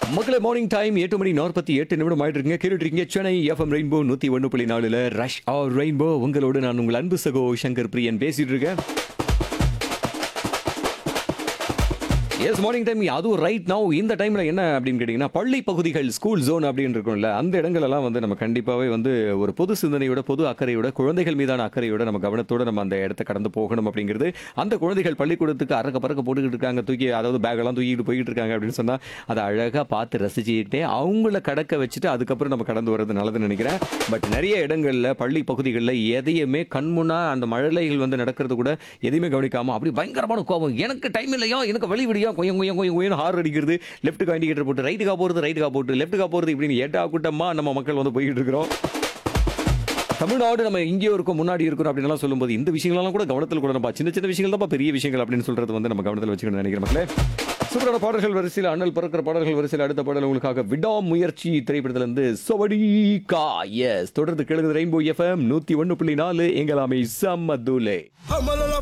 மக்களே morning time எட்டு மணி நாற்பத்தி எட்டு நிமிடம் ஆயிட்டு இருக்கீங்க கேட்டுட்டு இருக்கீங்க சென்னை எஃப்எம் ரெயின்போ நூத்தி ஒன்று புள்ளி நாலுல ரஷ் ஆர் ரெயின்போ உங்களோடு நான் உங்கள் அன்பு சகோ சங்கர் பிரியன் பேசிட்டு இருக்கேன் எஸ் மார்னிங் டைம் அதுவும் ரைட் நவ் இந்த டைம்ல என்ன அப்படின்னு கேட்டிங்கன்னா பள்ளி பகுதிகள் ஸ்கூல் ஜோன் அப்படின்னு இருக்கும்ல அந்த இடங்கள் எல்லாம் வந்து நம்ம கண்டிப்பாகவே வந்து ஒரு பொது சிந்தனையோட பொது அக்கறையோட குழந்தைகள் மீதான அக்கறையோட நம்ம கவனத்தோட நம்ம அந்த இடத்த கடந்து போகணும் அப்படிங்கிறது அந்த குழந்தைகள் பள்ளிக்கூடத்துக்கு அறக்க பறக்க போட்டுக்கிட்டு இருக்காங்க தூக்கி அதாவது பேக் எல்லாம் தூக்கிட்டு போயிட்டு இருக்காங்க அப்படின்னு சொன்னா அதை அழகா பார்த்து ரசிச்சுக்கிட்டே அவங்கள கடக்க வச்சுட்டு அதுக்கப்புறம் நம்ம கடந்து வர்றது நல்லதுன்னு நினைக்கிறேன் பட் நிறைய இடங்கள்ல பள்ளி பகுதிகளில் எதையுமே கண்முன்னா அந்த மழலைகள் வந்து நடக்கிறது கூட எதையுமே கவனிக்காம அப்படி பயங்கரமான கோபம் எனக்கு டைம் இல்லையோ எனக்கு வழி விடியோ கொய்யம் கொய்யம் கொய்யம் கொய்யம் ஹார் அடிக்கிறது லெஃப்ட்டுக்கு இண்டிகேட்டர் போட்டு ரைட்டுக்கா போகிறது ரைட்டுக்கா போட்டு லெஃப்ட்டுக்கா போகிறது இப்படின்னு ஏட்டா கூட்டமா நம்ம மக்கள் வந்து போய்கிட்டு இருக்கிறோம் தமிழ்நாடு நம்ம இங்கேயோ இருக்கோம் முன்னாடி இருக்கிறோம் அப்படின்னு சொல்லும்போது இந்த விஷயங்களெல்லாம் கூட கவனத்தில் கூட நம்ம சின்ன சின்ன விஷயங்கள் தான் பெரிய விஷயங்கள் அப்படின்னு சொல்றது வந்து நம்ம கவனத்தில் வச்சுக்கணும்னு நினைக்கிற மக்களே சூப்பரான பாடல்கள் வரிசையில் அண்ணல் பறக்கிற பாடல்கள் வரிசையில் அடுத்த பாடல் உங்களுக்காக விடாமுயற்சி திரைப்படத்திலிருந்து சொவடி கா எஸ் தொடர்ந்து கேளுங்க ரெயின்போ எஃப்எம் நூத்தி ஒன்று புள்ளி நாலு எங்களாமை சம்மதுலே I'm a